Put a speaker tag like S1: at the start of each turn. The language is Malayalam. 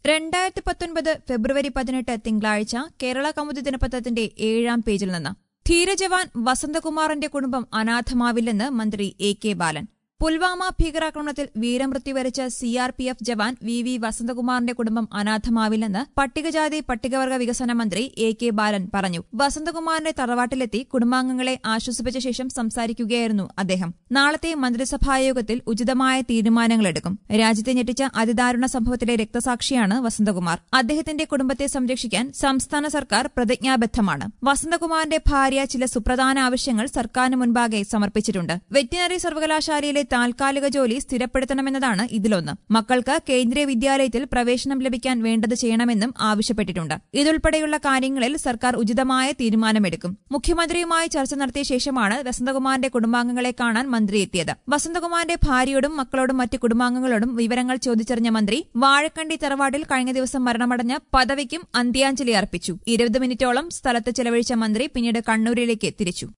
S1: രണ്ടായിരത്തി പത്തൊൻപത് ഫെബ്രുവരി പതിനെട്ട് തിങ്കളാഴ്ച കേരള കൗമുദി ദിനപത്രത്തിന്റെ ഏഴാം പേജിൽ നിന്ന് ധീരജവാൻ വസന്തകുമാറിന്റെ കുടുംബം അനാഥമാവില്ലെന്ന് മന്ത്രി എ കെ ബാലൻ പുൽവാമ ഭീകരാക്രമണത്തിൽ വീരമൃത്യു വരിച്ച C R P F jawan V V വസന്തകുമാറിന്റെ കുടുംബം അനാഥമാവില്ലെന്ന് പട്ടികജാതി പട്ടികവർഗ വികസന മന്ത്രി എ കെ ബാലൻ പറഞ്ഞു വസന്തകുമാറിന്റെ തറവാട്ടിലെത്തി കുടുംബാംഗങ്ങളെ ആശ്വസിപ്പിച്ച ശേഷം സംസാരിക്കുകയായിരുന്നു അദ്ദേഹം നാളത്തെ മന്ത്രിസഭായോഗത്തിൽ ഉചിതമായ തീരുമാനങ്ങളെടുക്കും രാജ്യത്തെ ഞെട്ടിച്ച അതിദാരുണ സംഭവത്തിലെ രക്തസാക്ഷിയാണ് വസന്തകുമാർ അദ്ദേഹത്തിന്റെ കുടുംബത്തെ സംരക്ഷിക്കാൻ സംസ്ഥാന സർക്കാർ പ്രതിജ്ഞാബദ്ധമാണ് വസന്തകുമാറിന്റെ ഭാര്യ ചില സുപ്രധാന ആവശ്യങ്ങൾ സർക്കാരിന് മുൻപാകെ സമർപ്പിച്ചിട്ടുണ്ട് വെറ്റിനറി സർവകലാശാലയിലെ താൽക്കാലിക ജോലി സ്ഥിരപ്പെടുത്തണമെന്നതാണ് ഇതിലൊന്ന് മക്കൾക്ക് കേന്ദ്രീയ വിദ്യാലയത്തിൽ പ്രവേശനം ലഭിക്കാൻ വേണ്ടത് ചെയ്യണമെന്നും ആവശ്യപ്പെട്ടിട്ടുണ്ട് ഇതുൾപ്പെടെയുള്ള കാര്യങ്ങളിൽ സർക്കാർ ഉചിതമായ തീരുമാനമെടുക്കും മുഖ്യമന്ത്രിയുമായി ചർച്ച നടത്തിയ ശേഷമാണ് വസന്തകുമാറിന്റെ കുടുംബാംഗങ്ങളെ കാണാൻ മന്ത്രി എത്തിയത് വസന്തകുമാറിന്റെ ഭാര്യയോടും മക്കളോടും മറ്റ് കുടുംബാംഗങ്ങളോടും വിവരങ്ങൾ ചോദിച്ചറിഞ്ഞ മന്ത്രി വാഴക്കണ്ടി തറവാട്ടിൽ കഴിഞ്ഞ ദിവസം മരണമടഞ്ഞ പദവിക്കും അന്ത്യാഞ്ജലി അർപ്പിച്ചു ഇരുപത് മിനിറ്റോളം സ്ഥലത്ത് ചെലവഴിച്ച മന്ത്രി പിന്നീട് കണ്ണൂരിലേക്ക് തിരിച്ചു